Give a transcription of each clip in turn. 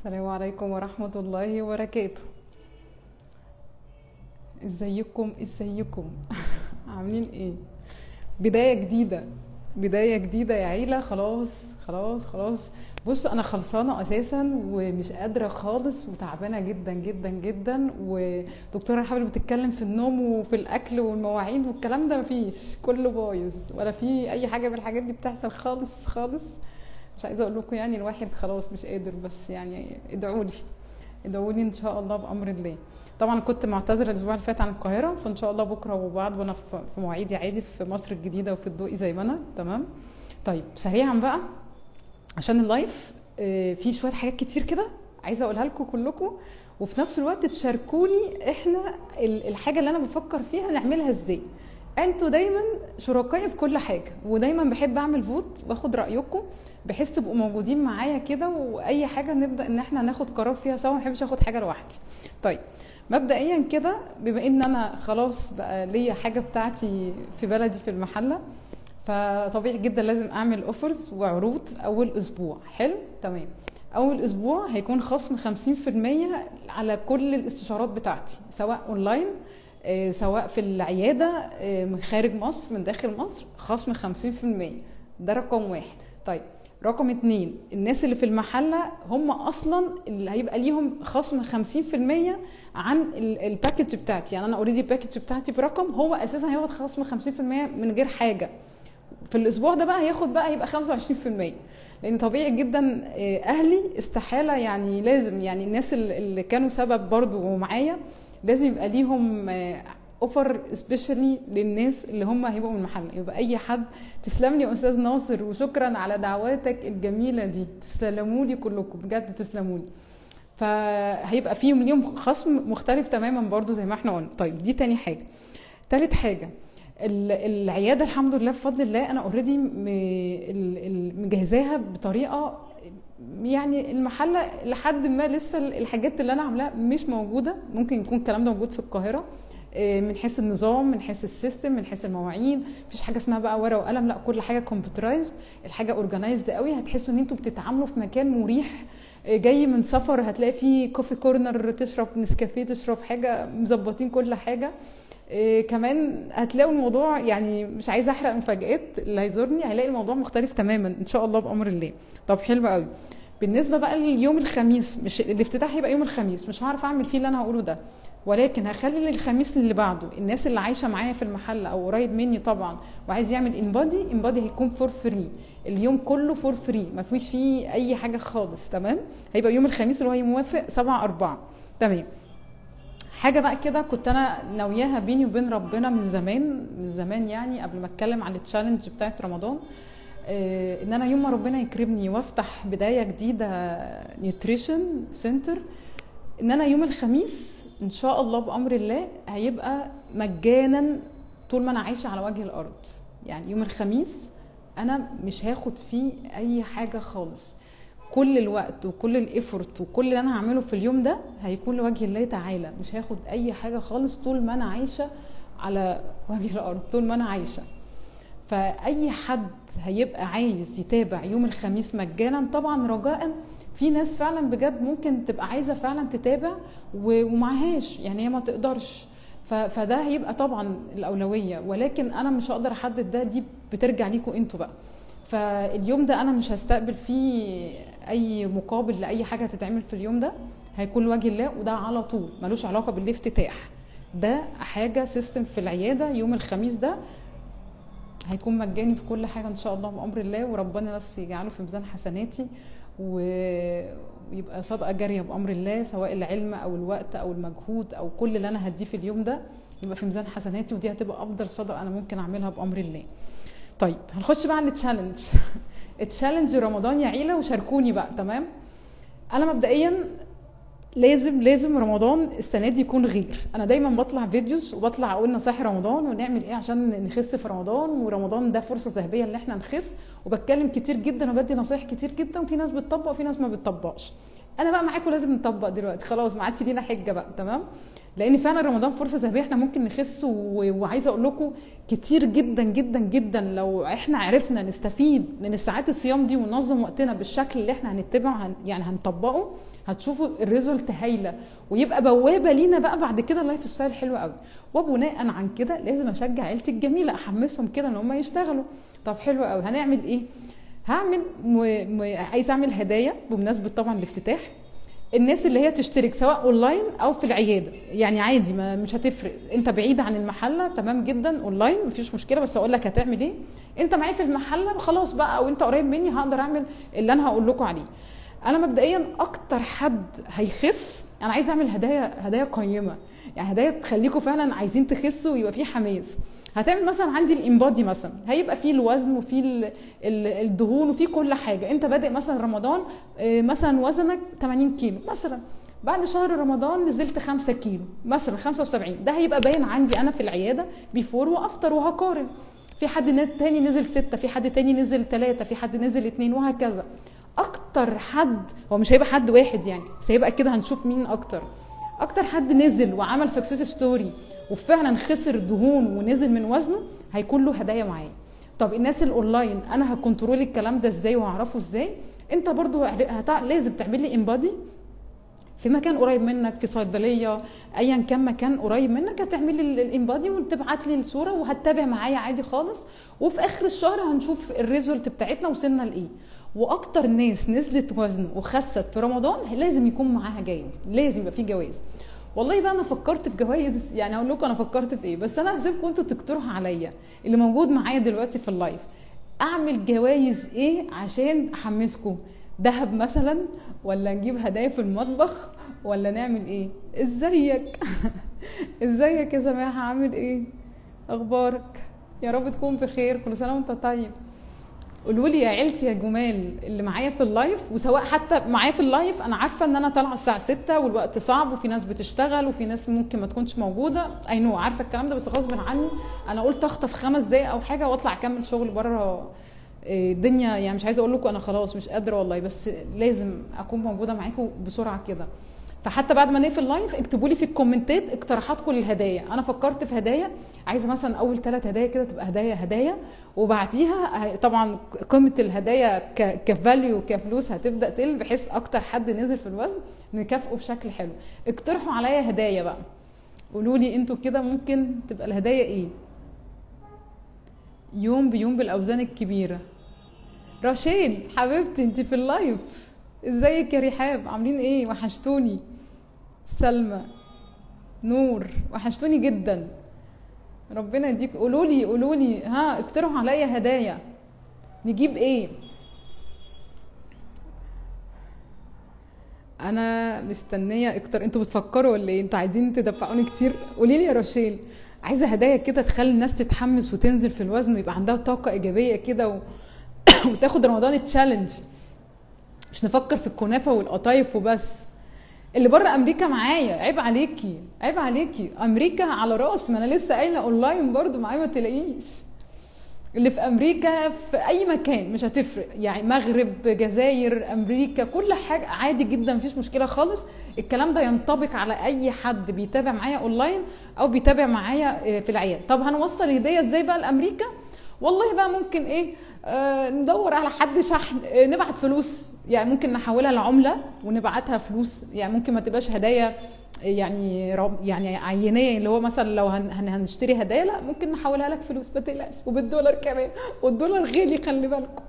السلام عليكم ورحمة الله وبركاته ازيكم ازيكم عاملين ايه بداية جديدة بداية جديدة يا عيلة خلاص خلاص خلاص بص انا خلصانة اساسا ومش قادرة خالص وتعبانة جدا جدا جدا ودكتورة حابل بتتكلم في النوم وفي الاكل والمواعيد والكلام ده مفيش كله بايظ ولا في اي حاجة من الحاجات دي بتحصل خالص خالص مش عايزه اقول لكم يعني الواحد خلاص مش قادر بس يعني ادعوا لي ادعوا لي ان شاء الله بامر الله طبعا كنت معتذره الاسبوع اللي فات عن القاهره فان شاء الله بكره وبعد وانا في في مواعيدي عادي في مصر الجديده وفي الدقي زي ما انا تمام طيب سريعا بقى عشان اللايف آه، في شويه حاجات كتير كده عايزه اقولها لكم كلكم وفي نفس الوقت تشاركوني احنا ال- الحاجه اللي انا بفكر فيها نعملها ازاي انتوا دايما شركائي في كل حاجه ودايما بحب اعمل فوت واخد رايكم بحيث تبقوا موجودين معايا كده واي حاجه نبدا ان احنا ناخد قرار فيها سوا ما بحبش اخد حاجه لوحدي طيب مبدئيا كده بما ان انا خلاص بقى ليا حاجه بتاعتي في بلدي في المحله فطبيعي جدا لازم اعمل اوفرز وعروض اول اسبوع حلو تمام اول اسبوع هيكون خصم 50% على كل الاستشارات بتاعتي سواء اونلاين آه، سواء في العياده آه، من خارج مصر من داخل مصر خصم 50% ده رقم واحد طيب رقم اتنين الناس اللي في المحلة هم أصلا اللي هيبقى ليهم خصم 50% عن ال- الباكج بتاعتي يعني أنا أوريدي الباكج بتاعتي برقم هو أساسا هياخد خصم 50% من غير حاجة في الاسبوع ده بقى هياخد بقى يبقى 25% لان طبيعي جدا آه، اهلي استحاله يعني لازم يعني الناس ال- اللي كانوا سبب برضو معايا لازم يبقى ليهم اوفر سبيشالي للناس اللي هم هيبقوا من المحل يبقى اي حد تسلم لي يا استاذ ناصر وشكرا على دعواتك الجميله دي تسلموا لي كلكم بجد تسلموا لي فهيبقى فيهم ليهم خصم مختلف تماما برضو زي ما احنا قلنا طيب دي تاني حاجه تالت حاجه ال- العياده الحمد لله بفضل الله انا اوريدي مجهزاها بطريقه يعني المحله لحد ما لسه الحاجات اللي انا عاملاها مش موجوده ممكن يكون الكلام ده موجود في القاهره آه، من حيث النظام من حيث السيستم من حيث المواعيد مفيش حاجه اسمها بقى ورقه وقلم لا كل حاجه كمبيوترايزد الحاجه اورجنايزد قوي هتحسوا ان انتوا بتتعاملوا في مكان مريح آه، جاي من سفر هتلاقي فيه كوفي كورنر تشرب نسكافيه تشرب حاجه مظبطين كل حاجه إيه كمان هتلاقوا الموضوع يعني مش عايزه احرق مفاجآت اللي هيزورني هيلاقي الموضوع مختلف تماما ان شاء الله بامر الله طب حلو قوي بالنسبه بقى ليوم الخميس مش الافتتاح هيبقى يوم الخميس مش هعرف اعمل فيه اللي انا هقوله ده ولكن هخلي الخميس اللي بعده الناس اللي عايشه معايا في المحل او قريب مني طبعا وعايز يعمل انبادي انبادي هيكون فور فري اليوم كله فور فري ما فيش فيه اي حاجه خالص تمام هيبقى يوم الخميس اللي هو موافق 7 4 تمام حاجه بقى كده كنت انا ناوياها بيني وبين ربنا من زمان من زمان يعني قبل ما اتكلم على التشالنج بتاعت رمضان آه، ان انا يوم ما ربنا يكرمني وافتح بدايه جديده نيوتريشن سنتر ان انا يوم الخميس ان شاء الله بامر الله هيبقى مجانا طول ما انا عايشه على وجه الارض يعني يوم الخميس انا مش هاخد فيه اي حاجه خالص كل الوقت وكل الايفورت وكل اللي انا هعمله في اليوم ده هيكون لوجه الله تعالى مش هاخد اي حاجه خالص طول ما انا عايشه على وجه الارض طول ما انا عايشه فاي حد هيبقى عايز يتابع يوم الخميس مجانا طبعا رجاء في ناس فعلا بجد ممكن تبقى عايزه فعلا تتابع و- ومعهاش يعني هي ما تقدرش ف- فده هيبقى طبعا الاولويه ولكن انا مش هقدر احدد ده دي بترجع ليكم انتوا بقى فاليوم ده انا مش هستقبل فيه اي مقابل لاي حاجه هتتعمل في اليوم ده هيكون لوجه الله وده على طول ملوش علاقه بالافتتاح ده حاجه سيستم في العياده يوم الخميس ده هيكون مجاني في كل حاجه ان شاء الله بامر الله وربنا بس يجعله في ميزان حسناتي و- ويبقى صدقه جاريه بامر الله سواء العلم او الوقت او المجهود او كل اللي انا هديه في اليوم ده يبقى في ميزان حسناتي ودي هتبقى افضل صدقه انا ممكن اعملها بامر الله طيب هنخش بقى على التشالنج التشالنج رمضان يا عيله وشاركوني بقى تمام انا مبدئيا لازم لازم رمضان السنه دي يكون غير انا دايما بطلع فيديوز وبطلع اقول نصايح رمضان ونعمل ايه عشان نخس في رمضان ورمضان ده فرصه ذهبيه ان احنا نخس وبتكلم كتير جدا وبدي نصايح كتير جدا وفي ناس بتطبق وفي ناس ما بتطبقش انا بقى معاكم لازم نطبق دلوقتي خلاص ما عادش لينا حجه بقى تمام لان فعلا رمضان فرصه ذهبيه احنا ممكن نخس و... وعايزه اقول لكم كتير جدا جدا جدا لو احنا عرفنا نستفيد من ساعات الصيام دي وننظم وقتنا بالشكل اللي احنا هنتبعه هن... يعني هنطبقه هتشوفوا الريزولت هايله ويبقى بوابه لينا بقى بعد كده لايف ستايل حلو قوي وبناء عن كده لازم اشجع عيلتي الجميله احمسهم كده ان هم يشتغلوا طب حلو قوي هنعمل ايه هعمل م... م... عايز اعمل هدايا بمناسبه طبعا الافتتاح الناس اللي هي تشترك سواء اونلاين او في العياده يعني عادي ما مش هتفرق انت بعيد عن المحله تمام جدا اونلاين مفيش مشكله بس اقول لك هتعمل ايه انت معايا في المحله خلاص بقى او انت قريب مني هقدر اعمل اللي انا هقول لكم عليه انا مبدئيا اكتر حد هيخس انا عايز اعمل هدايا هدايا قيمه يعني هدايا تخليكم فعلا عايزين تخسوا ويبقى في حماس هتعمل مثلا عندي الانبادي مثلا هيبقى فيه الوزن وفيه الدهون وفيه كل حاجه انت بادئ مثلا رمضان مثلا وزنك 80 كيلو مثلا بعد شهر رمضان نزلت 5 كيلو مثلا 75 ده هيبقى باين عندي انا في العياده بيفور وافتر وهقارن في حد تاني نزل 6 في حد تاني نزل 3 في حد نزل 2 وهكذا اكتر حد هو مش هيبقى حد واحد يعني بس هيبقى كده هنشوف مين اكتر اكتر حد نزل وعمل سكسس ستوري وفعلا خسر دهون ونزل من وزنه هيكون له هدايا معايا طب الناس الاونلاين انا هكنترول الكلام ده ازاي وهعرفه ازاي انت برضو هتع... لازم تعمل لي انبادي في مكان قريب منك في صيدليه ايا كان مكان قريب منك هتعمل لي الانبادي وتبعت لي الصوره وهتتابع معايا عادي خالص وفي اخر الشهر هنشوف الريزولت بتاعتنا وصلنا لايه واكتر ناس نزلت وزن وخست في رمضان لازم يكون معاها جايزه لازم يبقى في جوائز والله بقى انا فكرت في جوائز يعني اقول لكم انا فكرت في ايه بس انا هسيبكم انتوا تقترحوا عليا اللي موجود معايا دلوقتي في اللايف اعمل جوائز ايه عشان احمسكم ذهب مثلا ولا نجيب هدايا في المطبخ ولا نعمل ايه ازيك ازيك يا سماحه عامل ايه اخبارك يا رب تكون بخير كل سنه وانت طيب قولوا لي يا عيلتي يا جمال اللي معايا في اللايف وسواء حتى معايا في اللايف انا عارفه ان انا طالعه الساعه 6 والوقت صعب وفي ناس بتشتغل وفي ناس ممكن ما تكونش موجوده اي نو عارفه الكلام ده بس غصب عني انا قلت اخطف خمس دقايق او حاجه واطلع اكمل شغل بره الدنيا يعني مش عايزه اقول لكم انا خلاص مش قادره والله بس لازم اكون موجوده معاكم بسرعه كده فحتى بعد ما نقفل اللايف اكتبوا لي في الكومنتات اقتراحاتكم للهدايا انا فكرت في هدايا عايزه مثلا اول ثلاث هدايا كده تبقى هدايا هدايا وبعديها طبعا قيمه الهدايا كفاليو كفلوس هتبدا تقل بحيث اكتر حد نزل في الوزن نكافئه بشكل حلو اقترحوا عليا هدايا بقى قولوا لي انتوا كده ممكن تبقى الهدايا ايه يوم بيوم بالاوزان الكبيره رشيد حبيبتي انت في اللايف ازيك يا رحاب عاملين ايه وحشتوني سلمى نور وحشتوني جدا ربنا يديك قولوا لي قولوا لي ها اقترحوا عليا هدايا نجيب ايه انا مستنيه اكتر انتوا بتفكروا ولا ايه انتوا عايزين تدفعوني كتير قولي لي يا رشيل عايزه هدايا كده تخلي الناس تتحمس وتنزل في الوزن ويبقى عندها طاقه ايجابيه كده و... وتاخد رمضان تشالنج مش نفكر في الكنافه والقطايف وبس اللي بره امريكا معايا عيب عليكي عيب عليكي امريكا على راس ما انا لسه قايله اونلاين برضو معايا ما تلاقيش اللي في امريكا في اي مكان مش هتفرق يعني مغرب جزائر امريكا كل حاجه عادي جدا مفيش مشكله خالص الكلام ده ينطبق على اي حد بيتابع معايا اونلاين او بيتابع معايا في العياده طب هنوصل الهديه ازاي بقى لامريكا والله بقى ممكن ايه آه ندور على حد شحن آه نبعت فلوس يعني ممكن نحولها لعمله ونبعتها فلوس يعني ممكن ما تبقاش هدايا يعني يعني عينيه اللي هو مثلا لو هن هنشتري هدايا لا ممكن نحولها لك فلوس ما تقلقش وبالدولار كمان والدولار غالي خلي بالكم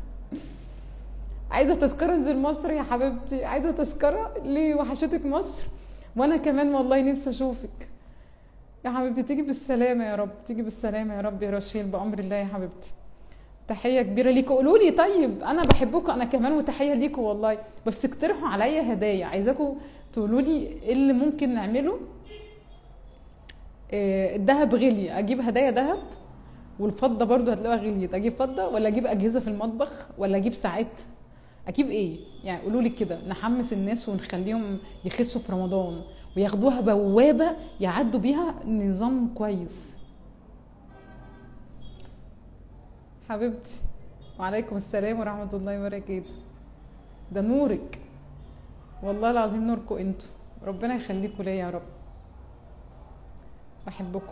عايزه تذكره انزل مصر يا حبيبتي عايزه تذكره ليه وحشتك مصر وانا كمان والله نفسي اشوفك يا حبيبتي تيجي بالسلامه يا رب تيجي بالسلامه يا رب يا رشيل بامر الله يا حبيبتي تحيه كبيره ليكوا قولوا لي طيب انا بحبكم انا كمان وتحيه ليكوا والله بس اقترحوا عليا هدايا عايزاكم تقولوا لي ايه اللي ممكن نعمله إيه الذهب غلي اجيب هدايا ذهب والفضه برضو هتلاقيها غليت اجيب فضه ولا اجيب اجهزه في المطبخ ولا اجيب ساعات اجيب ايه يعني قولوا لي كده نحمس الناس ونخليهم يخسوا في رمضان وياخدوها بوابه يعدوا بيها نظام كويس حبيبتي وعليكم السلام ورحمه الله وبركاته ده نورك والله العظيم نوركم انتوا ربنا يخليكم ليا يا رب بحبكم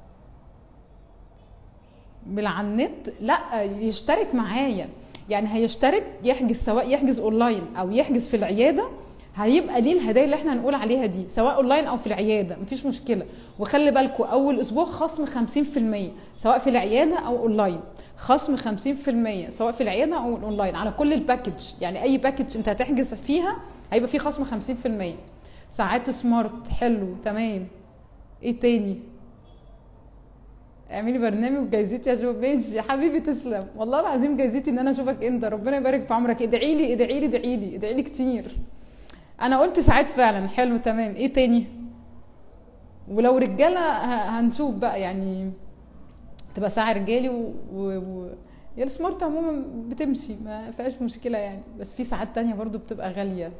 من على النت لا يشترك معايا يعني هيشترك يحجز سواء يحجز اونلاين او يحجز في العياده هيبقى ليه الهدايا اللي احنا هنقول عليها دي سواء اونلاين او في العياده مفيش مشكله وخلي بالكم اول اسبوع خصم 50% سواء في العياده او اونلاين خصم 50% سواء في العياده او الاونلاين على كل الباكج يعني اي باكج انت هتحجز فيها هيبقى فيه خصم 50% ساعات سمارت حلو تمام ايه تاني اعملي برنامج جايزتي يا شباب ماشي يا حبيبي تسلم والله العظيم جايزتي ان انا اشوفك انت ربنا يبارك في عمرك ادعي لي ادعي لي ادعي لي ادعي لي كتير انا قلت ساعات فعلا حلو تمام ايه تاني ولو رجاله ه- هنشوف بقى يعني تبقى ساعه رجالي و... و... و... يا السمارت عموما بتمشي ما فيهاش مشكله يعني بس في ساعات تانية برضو بتبقى غاليه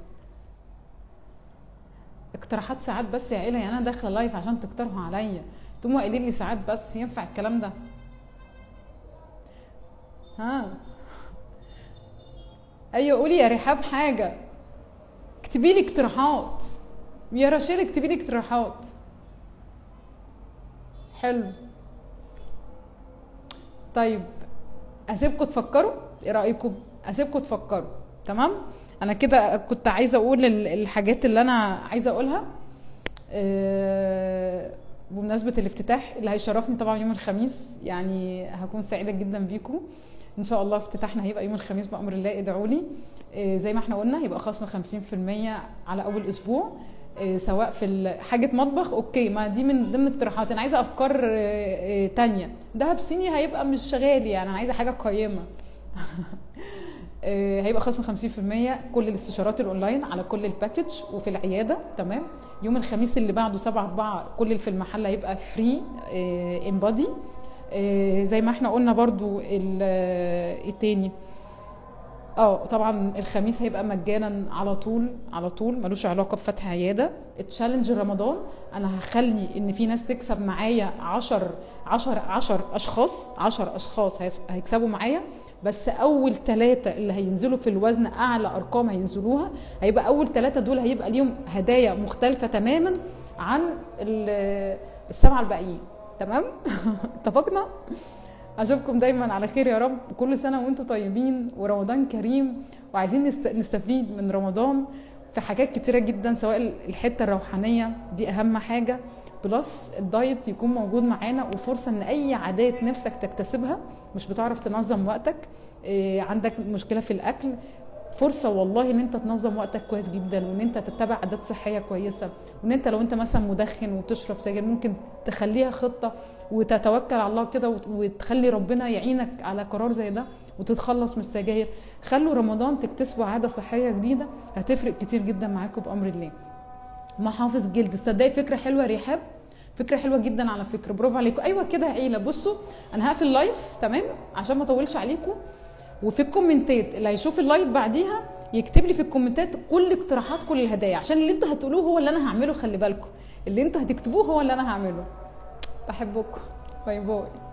اقتراحات ساعات بس يا عيله يعني انا داخله لايف عشان تقترحوا عليا تقوموا قايلين لي ساعات بس ينفع الكلام ده ها ايوه قولي يا رحاب حاجه اكتبي لي اقتراحات يا رشيل اكتبي لي اقتراحات حلو طيب اسيبكم تفكروا ايه رايكم اسيبكم تفكروا تمام انا كده كنت عايزه اقول ال- الحاجات اللي انا عايزه اقولها آه، بمناسبه الافتتاح اللي هيشرفني طبعا يوم الخميس يعني هكون سعيده جدا بيكم ان شاء الله افتتاحنا هيبقى يوم الخميس بامر الله ادعوا لي آه، زي ما احنا قلنا هيبقى خصم 50% على اول اسبوع آه، سواء في ال- حاجه مطبخ اوكي ما دي من ضمن اقتراحات انا عايزه افكار آه، آه، تانية دهب صيني هيبقى مش غالي يعني انا عايزه حاجه قيمه آه، هيبقى خصم 50% كل الاستشارات الاونلاين على كل الباكج وفي العياده تمام يوم الخميس اللي بعده 7 4 كل اللي في المحل هيبقى فري امبادي زي ما احنا قلنا برضو ال- آه، ايه تاني اه طبعا الخميس هيبقى مجانا على طول على طول ملوش علاقه بفتح عياده التشالنج رمضان انا هخلي ان في ناس تكسب معايا 10 10 10 اشخاص 10 اشخاص هيس- هيكسبوا معايا بس اول ثلاثه اللي هينزلوا في الوزن اعلى ارقام هينزلوها هيبقى اول ثلاثه دول هيبقى ليهم هدايا مختلفه تماما عن ال- السبعه الباقيين تمام اتفقنا اشوفكم دايما على خير يا رب كل سنه وانتم طيبين ورمضان كريم وعايزين نست- نستفيد من رمضان في حاجات كتيره جدا سواء الحته الروحانيه دي اهم حاجه بلس الدايت يكون موجود معانا وفرصه ان اي عادات نفسك تكتسبها مش بتعرف تنظم وقتك إيه، عندك مشكله في الاكل فرصه والله ان انت تنظم وقتك كويس جدا وان انت تتبع عادات صحيه كويسه وان انت لو انت مثلا مدخن وتشرب سجاير ممكن تخليها خطه وتتوكل على الله كده وت- وتخلي ربنا يعينك على قرار زي ده وتتخلص من السجاير خلوا رمضان تكتسبوا عاده صحيه جديده هتفرق كتير جدا معاكم بامر الله محافظ جلد تصدقي فكره حلوه يا رحاب فكره حلوه جدا على فكره برافو عليكم ايوه كده يا عيله بصوا انا هقفل اللايف تمام عشان ما اطولش عليكم وفي الكومنتات اللي هيشوف اللايف بعديها يكتب لي في الكومنتات كل اقتراحات كل الهدايا عشان اللي انتوا هتقولوه هو اللي انا هعمله خلي بالكم اللي انتوا هتكتبوه هو اللي انا هعمله بحبكم باي باي